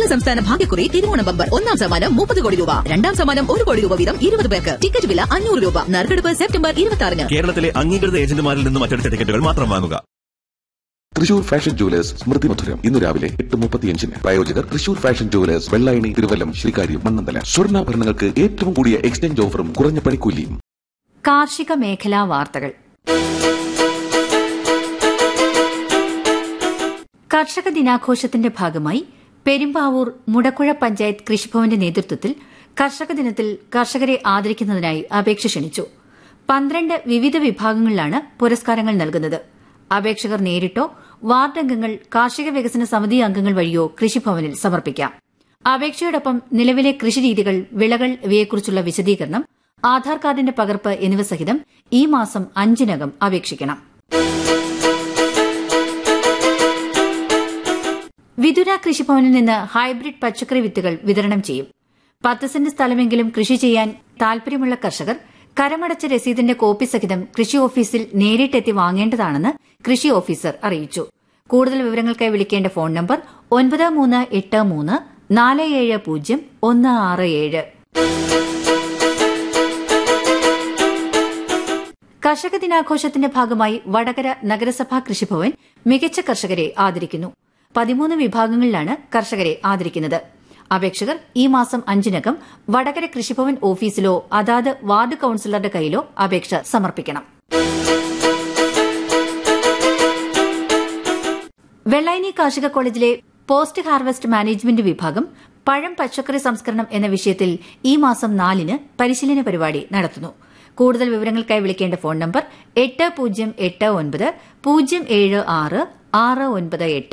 സംസ്ഥാന ഭാഗ്യക്കുറി തിരുവോണ ബമ്പർ ഒന്നാം സമ്മാനം മുപ്പത് കോടി രൂപ രണ്ടാം സമ്മാനം ഒരു കോടി രൂപ വീതം ഇരുപത് പേർക്ക് ടിക്കറ്റ് വില അഞ്ഞൂറ് രൂപ നറുക്കെടുപ്പ് സെപ്റ്റംബർ ഇരുപത്തി ആറിന് കേരളത്തിലെ അംഗീകൃത ഏജന്റുമാരിൽ നിന്നും അച്ചടിച്ച ടിക്കറ്റുകൾ മാത്രം വാങ്ങുക തൃശൂർ ഫാഷൻ ജുവലേഴ്സ് സ്മൃതി മധുരം ഇന്ന് രാവിലെ എട്ട് മുപ്പത്തിയഞ്ചിന് പ്രായോജകർ തൃശൂർ ഫാഷൻ ജുവലേഴ്സ് വെള്ളായണി തിരുവല്ലം ശ്രീകാര്യം മണ്ണന്തല സ്വർണ്ണാഭരണങ്ങൾക്ക് ഏറ്റവും കൂടിയ എക്സ്ചേഞ്ച് ഓഫറും കുറഞ്ഞ പണിക്കൂലിയും കാർഷിക മേഖലാ വാർത്തകൾ കർഷക ദിനാഘോഷത്തിന്റെ ഭാഗമായി പെരുമ്പാവൂർ മുടക്കുഴ പഞ്ചായത്ത് കൃഷിഭവന്റെ നേതൃത്വത്തിൽ കർഷക ദിനത്തിൽ കർഷകരെ ആദരിക്കുന്നതിനായി അപേക്ഷ ക്ഷണിച്ചു പന്ത്രണ്ട് വിവിധ വിഭാഗങ്ങളിലാണ് പുരസ്കാരങ്ങൾ നൽകുന്നത് അപേക്ഷകർ നേരിട്ടോ വാർഡ് അംഗങ്ങൾ കാർഷിക വികസന സമിതി അംഗങ്ങൾ വഴിയോ കൃഷിഭവനിൽ സമർപ്പിക്കാം അപേക്ഷയോടൊപ്പം നിലവിലെ കൃഷിരീതികൾ വിളകൾ ഇവയെക്കുറിച്ചുള്ള വിശദീകരണം ആധാർ കാർഡിന്റെ പകർപ്പ് എന്നിവ സഹിതം ഈ മാസം അഞ്ചിനകം അപേക്ഷിക്കണം വിതുര കൃഷിഭവനിൽ നിന്ന് ഹൈബ്രിഡ് പച്ചക്കറി വിത്തുകൾ വിതരണം ചെയ്യും പത്ത് സെന്റ് സ്ഥലമെങ്കിലും കൃഷി ചെയ്യാൻ താൽപര്യമുള്ള കർഷകർ കരമടച്ച രസീതിന്റെ കോപ്പി സഹിതം കൃഷി ഓഫീസിൽ നേരിട്ടെത്തി വാങ്ങേണ്ടതാണെന്ന് കൃഷി ഓഫീസർ അറിയിച്ചു കൂടുതൽ വിവരങ്ങൾക്കായി വിളിക്കേണ്ട ഫോൺ നമ്പർ ഒൻപത് മൂന്ന് എട്ട് മൂന്ന് നാല് ഏഴ് പൂജ്യം ഒന്ന് ആറ് ഏഴ് കർഷക ദിനാഘോഷത്തിന്റെ ഭാഗമായി വടകര നഗരസഭാ കൃഷിഭവൻ മികച്ച കർഷകരെ ആദരിക്കുന്നു പതിമൂന്ന് വിഭാഗങ്ങളിലാണ് കർഷകരെ ആദരിക്കുന്നത് അപേക്ഷകർ ഈ മാസം അഞ്ചിനകം വടകര കൃഷിഭവൻ ഓഫീസിലോ അതാത് വാർഡ് കൌൺസിലറുടെ കയ്യിലോ അപേക്ഷ സമർപ്പിക്കണം വെള്ളായണി കാർഷിക കോളേജിലെ പോസ്റ്റ് ഹാർവസ്റ്റ് മാനേജ്മെന്റ് വിഭാഗം പഴം പച്ചക്കറി സംസ്കരണം എന്ന വിഷയത്തിൽ ഈ മാസം നാലിന് പരിശീലന പരിപാടി നടത്തുന്നു കൂടുതൽ വിവരങ്ങൾക്കായി വിളിക്കേണ്ട ഫോൺ നമ്പർ എട്ട് പൂജ്യം എട്ട് ഒൻപത് പൂജ്യം ഏഴ് ആറ് ആറ് ഒൻപത് എട്ട്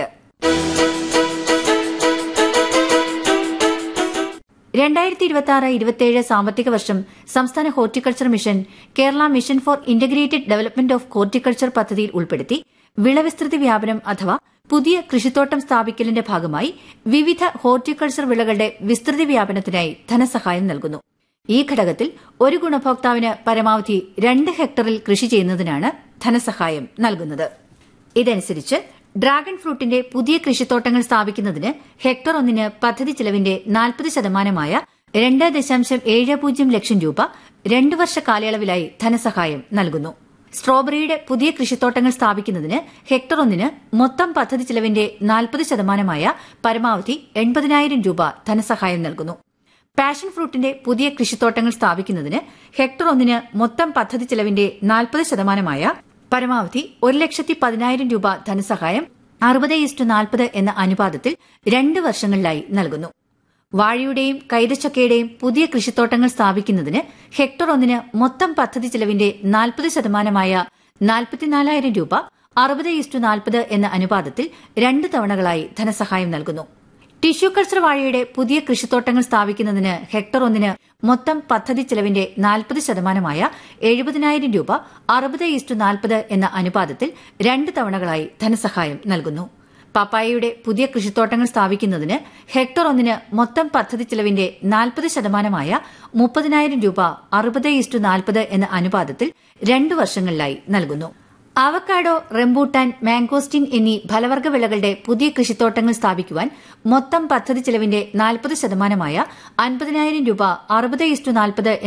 രണ്ടായിരത്തി ഇരുപത്തി ആറ് ഇരുപത്തിയേഴ് സാമ്പത്തിക വർഷം സംസ്ഥാന horticulture mission Kerala mission for integrated development of horticulture പദ്ധതിയിൽ ഉൾപ്പെടുത്തി വിളവിസ്തൃതി വ്യാപനം അഥവാ പുതിയ കൃഷിത്തോട്ടം സ്ഥാപിക്കലിന്റെ ഭാഗമായി വിവിധ ഹോർട്ടിക്കൾച്ചർ വിളകളുടെ വിസ്തൃതി വ്യാപനത്തിനായി ധനസഹായം നൽകുന്നു ഈ ഘടകത്തിൽ ഒരു ഗുണഭോക്താവിന് പരമാവധി രണ്ട് ഹെക്ടറിൽ കൃഷി ചെയ്യുന്നതിനാണ് ധനസഹായം നൽകുന്നത് ഇതനുസരിച്ച് ഡ്രാഗൺ ഫ്രൂട്ടിന്റെ പുതിയ കൃഷിത്തോട്ടങ്ങൾ സ്ഥാപിക്കുന്നതിന് ഹെക്ടർ ഒന്നിന് പദ്ധതി ചെലവിന്റെ നാൽപ്പത് ശതമാനമായ രണ്ട് ദശാംശം ഏഴ് പൂജ്യം ലക്ഷം രൂപ രണ്ടു വർഷ കാലയളവിലായി ധനസഹായം നൽകുന്നു സ്ട്രോബെറിയുടെ പുതിയ കൃഷിത്തോട്ടങ്ങൾ സ്ഥാപിക്കുന്നതിന് ഹെക്ടർ ഒന്നിന് മൊത്തം പദ്ധതി ചെലവിന്റെ നാൽപ്പത് ശതമാനമായ പരമാവധി എൺപതിനായിരം രൂപ ധനസഹായം നൽകുന്നു പാഷൻ ഫ്രൂട്ടിന്റെ പുതിയ കൃഷിത്തോട്ടങ്ങൾ സ്ഥാപിക്കുന്നതിന് ഹെക്ടർ ഒന്നിന് മൊത്തം പദ്ധതി ചെലവിന്റെ നാൽപ്പത് ശതമാനമായ പരമാവധി ഒരു ലക്ഷത്തി പതിനായിരം രൂപ ധനസഹായം അറുപത് ഇസ്റ്റു നാൽപ്പത് എന്ന അനുപാതത്തിൽ രണ്ട് വർഷങ്ങളിലായി നൽകുന്നു വാഴയുടെയും കൈതച്ചക്കയുടെയും പുതിയ കൃഷിത്തോട്ടങ്ങൾ സ്ഥാപിക്കുന്നതിന് ഹെക്ടർ ഒന്നിന് മൊത്തം പദ്ധതി ചെലവിന്റെ നാൽപ്പത് ശതമാനമായ നാൽപ്പത്തിനാലായിരം രൂപ അറുപത് ഇസ്റ്റു നാൽപ്പത് എന്ന അനുപാതത്തിൽ രണ്ട് തവണകളായി ധനസഹായം നൽകുന്നു ടിഷ്യൂ കൾച്ചർ വാഴയുടെ പുതിയ കൃഷിത്തോട്ടങ്ങൾ സ്ഥാപിക്കുന്നതിന് ഹെക്ടർ ഒന്നിന് മൊത്തം പദ്ധതി ചെലവിന്റെ നാൽപ്പത് ശതമാനമായ എഴുപതിനായിരം രൂപ അറുപത് ഇസ്റ്റു നാൽപ്പത് എന്ന അനുപാതത്തിൽ രണ്ട് തവണകളായി ധനസഹായം നൽകുന്നു പപ്പായയുടെ പുതിയ കൃഷിത്തോട്ടങ്ങൾ സ്ഥാപിക്കുന്നതിന് ഹെക്ടർ ഒന്നിന് മൊത്തം പദ്ധതി ചെലവിന്റെ നാൽപ്പത് ശതമാനമായ മുപ്പതിനായിരം രൂപ അറുപത് ഇസ്റ്റു നാൽപ്പത് എന്ന അനുപാതത്തിൽ രണ്ടു വർഷങ്ങളിലായി നൽകുന്നു അവക്കാഡോ റംബൂട്ടാൻ മാംഗോസ്റ്റിൻ എന്നീ ഫലവർഗ്ഗ വിളകളുടെ പുതിയ കൃഷിത്തോട്ടങ്ങൾ സ്ഥാപിക്കുവാൻ മൊത്തം പദ്ധതി ചെലവിന്റെ നാൽപ്പത് ശതമാനമായ അൻപതിനായിരം രൂപ അറുപത് ഇസ്റ്റു നാൽപ്പത്